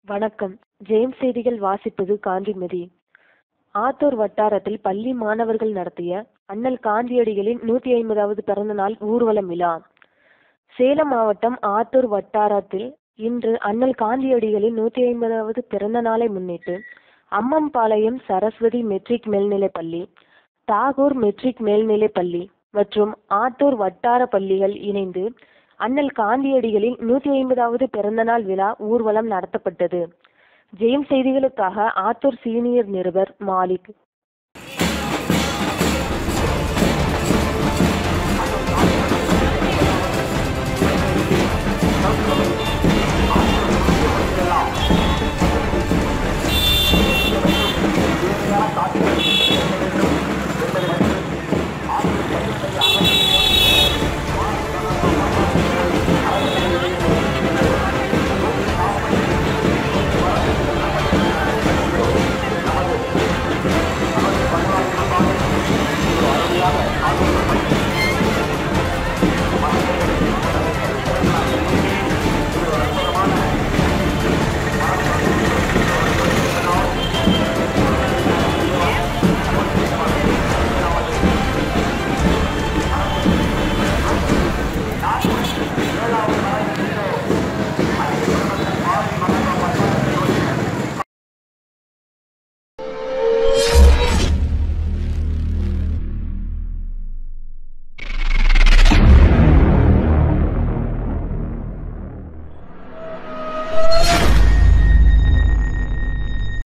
வணக்கம் ஜெயம் செய்திகள் வாசிப்பது காந்திமதி ஆத்தூர் வட்டாரத்தில் பள்ளி மாணவர்கள் நடத்திய அண்ணல் காந்தியடிகளின் நூற்றி ஐம்பதாவது பிறந்த நாள் ஊர்வலம் விழா சேலம் மாவட்டம் ஆத்தூர் வட்டாரத்தில் இன்று அண்ணல் காந்தியடிகளின் நூற்றி ஐம்பதாவது பிறந்த நாளை முன்னிட்டு அம்மம்பாளையம் சரஸ்வதி மெட்ரிக் மேல்நிலைப் பள்ளி தாகூர் மெட்ரிக் மேல்நிலைப் பள்ளி மற்றும் ஆத்தூர் வட்டார பள்ளிகள் இணைந்து அண்ணல் காந்தியடிகளின் நூற்றி ஐம்பதாவது பிறந்தநாள் விழா ஊர்வலம் நடத்தப்பட்டது ஜெயம் செய்திகளுக்காக ஆத்தூர் சீனியர் நிருபர் மாலிக்